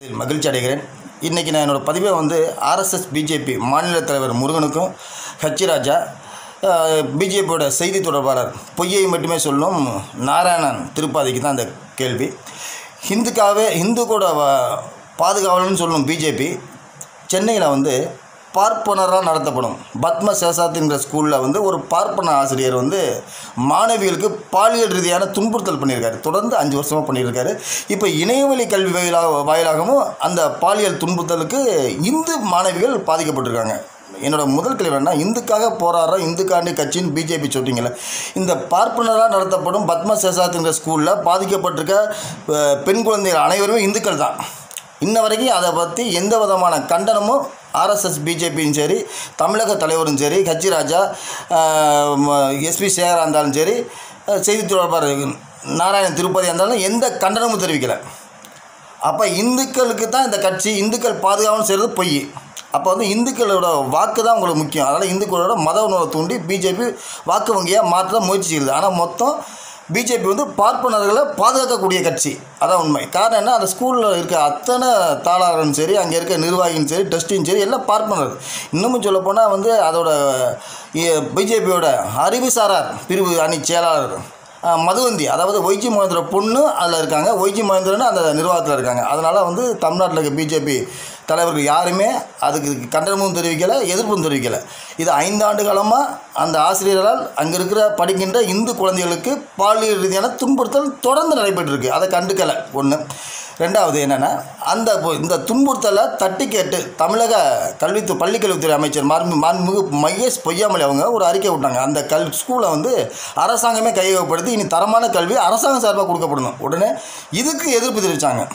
மகிழ்ச்சி அடைகிறேன் இன்றைக்கி நான் என்னோடய பதிவை வந்து ஆர்எஸ்எஸ் பிஜேபி மாநில தலைவர் முருகனுக்கும் ஹச்சி ராஜா பிஜேபியோட செய்தி தொடர்பாளர் பொய்யை மட்டுமே சொல்லும் நாராயணன் திருப்பாதிக்கு தான் அந்த கேள்வி ஹிந்துக்காகவே இந்து கூட வ- பாதுகாவலன்னு சொல்லும் பிஜேபி சென்னையில் வந்து பார்ப்பனராக நடத்தப்படும் பத்ம சேசாத்தின்ற ஸ்கூலில் வந்து ஒரு பார்ப்பன ஆசிரியர் வந்து மாணவிகளுக்கு பாலியல் ரீதியான துன்புறுத்தல் பண்ணியிருக்காரு தொடர்ந்து அஞ்சு வருஷமாக பண்ணியிருக்காரு இப்போ இணையவழி கல்வி வாயிலாக வாயிலாகவும் அந்த பாலியல் துன்புறுத்தலுக்கு இந்து மாணவிகள் பாதிக்கப்பட்டிருக்காங்க என்னோட முதல் கேள்வி என்ன இந்துக்காக போராடுற இந்துக்காண்டி கட்சின்னு பிஜேபி சொல்றீங்களே இந்த பார்ப்பனராக நடத்தப்படும் பத்ம சேசாத்துங்கிற ஸ்கூலில் பாதிக்கப்பட்டிருக்க அஹ், பெண் குழந்தைகள் அனைவருமே இந்துக்கள் தான் இன்ன வரைக்கும் அதை பற்றி எந்த விதமான கண்டனமும் ஆர்எஸ்எஸ் பிஜேபியும் சரி தமிழக தலைவரும் சரி ஹச்சி ராஜா எஸ்பி சேகரா இருந்தாலும் சரி அஹ், செய்தி தொடர்பாளர் நாராயணன் திருப்பதி இருந்தாலும் எந்த கண்டனமும் தெரிவிக்கலை அப்போ இந்துக்களுக்கு தான் இந்த கட்சி இந்துக்கள் பாதுகாவல் செய்கிறது பொய் அப்போ வந்து இந்துக்களோட வாக்கு தான் உங்களுக்கு முக்கியம் அதனால் இந்துக்களோட மத உணர்வை தூண்டி பிஜேபி வாக்கு வங்கியாக மாற்ற முயற்சி செய்யுது ஆனால் மொத்தம் பிஜேபி வந்து பார்ப்பனர்களை பாதுகாக்கக்கூடிய கட்சி அதான் உண்மை காரணம் என்ன அந்த ஸ்கூலில் இருக்க அத்தனை தாளாரும் சரி அங்கே இருக்க நிர்வாகியும் சரி டெஸ்டியும் சரி எல்லாம் பார்ப்பனர் இன்னமும் சொல்லப்போனால் வந்து அதோட பிஜேபியோட அறிவுசாரார் பிரிவு அணி செயலாளர் அஹ் மதுவந்தி அதாவது ஒய்ஜி மகேந்திர பொண்ணு அதில் இருக்காங்க ஒய்ஜி மகேந்திரன் அந்த நிர்வாகத்தில் இருக்காங்க அதனால் வந்து தமிழ்நாட்டில் இருக்க பிஜேபி தலைவர்கள் யாருமே அதுக்கு கண்டனமும் தெரிவிக்கலை எதிர்ப்பும் தெரிவிக்கலை இது ஐந்தாண்டு காலமாக அந்த ஆசிரியர்களால் அங்கே இருக்கிற படிக்கின்ற இந்து குழந்தைகளுக்கு பாலியல் ரீதியான துன்புறுத்தல் தொடர்ந்து நடைபெற்றிருக்கு அதை கண்டுக்கலை ஒன்று ரெண்டாவது என்னென்னா அந்த பொ- இந்த துன்புறுத்தலை தட்டி கேட்டு தமிழக கல்வித்து பள்ளிக்கல்வித்துறை அமைச்சர் மாண்பு மாண்புமிகு மகேஷ் பொய்யாமொழி அவங்க ஒரு அறிக்கை விட்டாங்க அந்த கல் ஸ்கூலை வந்து அரசாங்கமே கையகப்படுத்தி இனி தரமான கல்வி அரசாங்கம் சார்பாக கொடுக்கப்படணும் உடனே இதுக்கு எதிர்ப்பு தெரிவித்தாங்க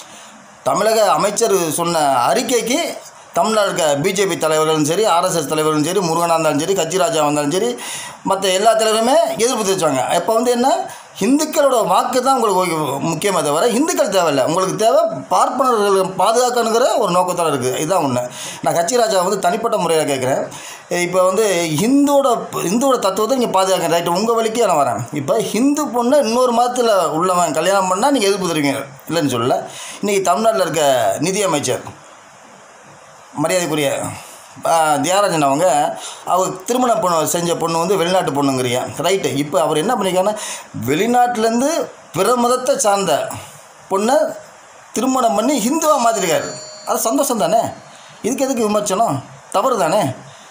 தமிழக அமைச்சர் சொன்ன அறிக்கைக்கு தமிழ்நாடு இருக்க பிஜேபி தலைவர்களும் சரி ஆர்எஸ்எஸ் தலைவர்களும் சரி முருகனாக இருந்தாலும் சரி கட்சிராஜா இருந்தாலும் சரி மற்ற எல்லா தலைவருமே எதிர்ப்பு தெரிவித்தாங்க இப்போ வந்து என்ன இந்துக்களோட வாக்கு தான் உங்களுக்கு ஓகே- முக்கியமே தவிர இந்துக்கள் தேவையில்லை உங்களுக்கு தேவை பார்ப்பனர்களை பாதுகாக்கணுங்கிற ஒரு நோக்கத்தோட இருக்குது இதுதான் ஒன்று நான் கட்சிராஜா வந்து தனிப்பட்ட முறையில் கேட்குறேன் இப்போ வந்து ஹிந்துவோட இந்துவோட தத்துவத்தை நீங்கள் பாதுகாக்க ரைட்டு உங்கள் வழிக்கே நான் வரேன் இப்போ ஹிந்து பொண்ணை இன்னொரு மதத்தில் உள்ளவன் கல்யாணம் பண்ணால் நீங்கள் எதிர்ப்பு தருவீங்க இல்லைன்னு சொல்லல இன்றைக்கி தமிழ்நாட்டில் இருக்க நிதியமைச்சர் மரியாதைக்குரிய ஆ, தியாகராஜன் அவங்க அவங்க திருமண பொண்ணு செஞ்ச பொண்ணு வந்து வெளிநாட்டு பொண்ணுங்கிறியா ரைட்டு இப்போ அவர் என்ன பண்ணியிருக்காருன்னா வெளிநாட்டிலேருந்து பிற மதத்தை சார்ந்த பொண்ணை திருமணம் பண்ணி ஹிந்துவாக மாற்றிருக்காரு அது சந்தோஷம் தானே இதுக்கு எதுக்கு விமர்சனம் தவறு தானே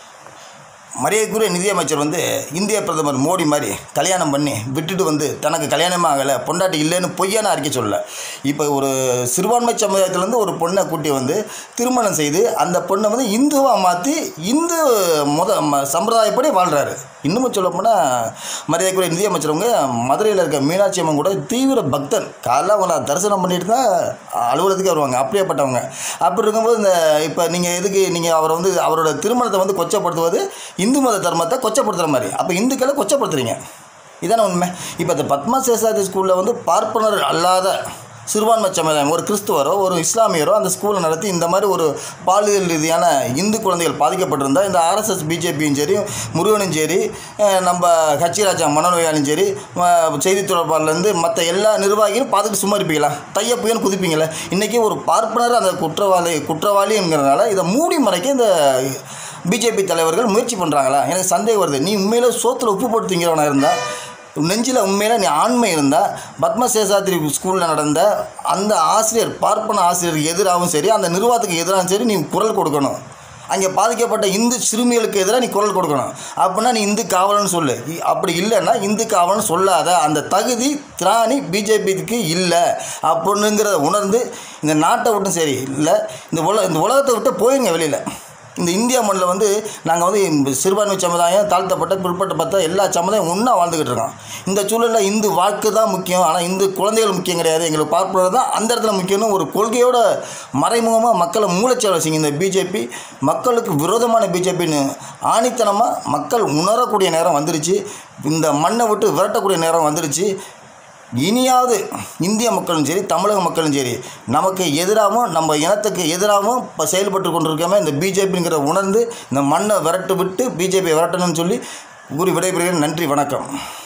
மரியாதைக்குரிய நிதியமைச்சர் வந்து இந்திய பிரதமர் மோடி மாதிரி கல்யாணம் பண்ணி விட்டுட்டு வந்து தனக்கு கல்யாணமே ஆகலை பொண்டாட்டி இல்லைன்னு பொய்யான அறிக்கை சொல்லல இப்போ ஒரு சிறுபான்மை சமுதாயத்திலேருந்து ஒரு பொண்ணை கூட்டி வந்து திருமணம் செய்து அந்த பொண்ணை வந்து இந்துவாக மாற்றி இந்து முத ம- சம்பிரதாயப்படி வாழ்கிறாரு இன்னமும் சொல்லப்போனால் மரியாதைக்குரிய நிதியமைச்சர் அவங்க மதுரையில் இருக்க மீனாட்சி அம்மன் கூட தீவிர பக்தன் காலைல அவங்கள தரிசனம் பண்ணிட்டு தான் அலுவலகத்துக்கு வருவாங்க அப்படியேப்பட்டவங்க அப்படி இருக்கும்போது இந்த இப்போ நீங்கள் எதுக்கு நீங்கள் அவரை வந்து அவரோட திருமணத்தை வந்து கொச்சப்படுத்துவது இந்து மத தர்மத்தை கொச்சப்படுத்துகிற மாதிரி அப்போ இந்துக்களை கொச்சப்படுத்துறீங்க இதானே உண்மை இப்போ இந்த பத்மா சேசாதி ஸ்கூலில் வந்து பார்ப்பனர் அல்லாத சிறுபான்மை சமுதாயம் ஒரு கிறிஸ்துவரோ ஒரு இஸ்லாமியரோ அந்த ஸ்கூலை நடத்தி இந்த மாதிரி ஒரு பாலியல் ரீதியான இந்து குழந்தைகள் பாதிக்கப்பட்டிருந்தா இந்த ஆர்எஸ்எஸ் பிஜேபியும் சரி முருகனும் சரி அஹ் நம்ம ஹச்சிராஜா மனநோயாளியும் சரி அஹ் செய்தி தொடர்பாளர்லேருந்து மற்ற எல்லா நிர்வாகிகளும் பார்த்துட்டு சும்மா இருப்பீங்களா தையப்புயன்னு குதிப்பீங்களா இன்றைக்கி ஒரு பார்ப்பனர் அந்த குற்றவாளி குற்றவாளிங்கிறனால இதை மூடி மறைக்க இந்த பிஜேபி தலைவர்கள் முயற்சி பண்ணுறாங்களா எனக்கு சந்தேகம் வருது நீ உண்மையில சோத்துல உப்பு போட்டு திங்கிறவனா இருந்தால் நெஞ்சில் உண்மையில நீ ஆண்மை இருந்தால் பத்ம சேஷாத்ரி ஸ்கூலில் நடந்த அந்த ஆசிரியர் பார்ப்பன ஆசிரியருக்கு எதிராகவும் சரி அந்த நிர்வாகத்துக்கு எதிராகவும் சரி நீ குரல் கொடுக்கணும் அங்கே பாதிக்கப்பட்ட இந்து சிறுமிகளுக்கு எதிராக நீ குரல் கொடுக்கணும் அப்படின்னா நீ இந்து காவலன்னு சொல்லு இ- அப்படி இல்லைன்னா இந்து காவலன்னு சொல்லாத அந்த தகுதி திராணி பிஜேபிக்கு இல்லை அப்படிங்கிறத உணர்ந்து இந்த நாட்டை விட்டும் சரி இல்லை இந்த உல இந்த உலகத்தை விட்டு போயிருங்க வெளியில் இந்த இந்தியா மண்ணில் வந்து நாங்கள் வந்து இந்த சிறுபான்மை சமுதாயம் தாழ்த்தப்பட்ட பிற்பட்டப்பட்ட எல்லா சமுதாயம் ஒன்றா வாழ்ந்துக்கிட்டு இருக்கோம் இந்த சூழலில் இந்து வாக்கு தான் முக்கியம் ஆனால் இந்து குழந்தைகள் முக்கியம் கிடையாது எங்களுக்கு பார்ப்பது தான் அந்த இடத்துல முக்கியம்னு ஒரு கொள்கையோட மறைமுகமாக மக்களை மூளைச்சேவை செய்யுங்க இந்த பிஜேபி மக்களுக்கு விரோதமான பிஜேபின்னு ஆணித்தனமாக மக்கள் உணரக்கூடிய நேரம் வந்துருச்சு இந்த மண்ணை விட்டு விரட்டக்கூடிய நேரம் வந்துருச்சு இனியாவது இந்திய மக்களும் சரி தமிழக மக்களும் சரி நமக்கு எதிராகவும் நம்ம இனத்துக்கு எதிராகவும் இப்போ செயல்பட்டு கொண்டிருக்காம இந்த பிஜேபிங்கிற உணர்ந்து இந்த மண்ணை விரட்டு விட்டு பிஜேபியை விரட்டணும்னு சொல்லி கூறி விடைபெறுகிறேன் நன்றி வணக்கம்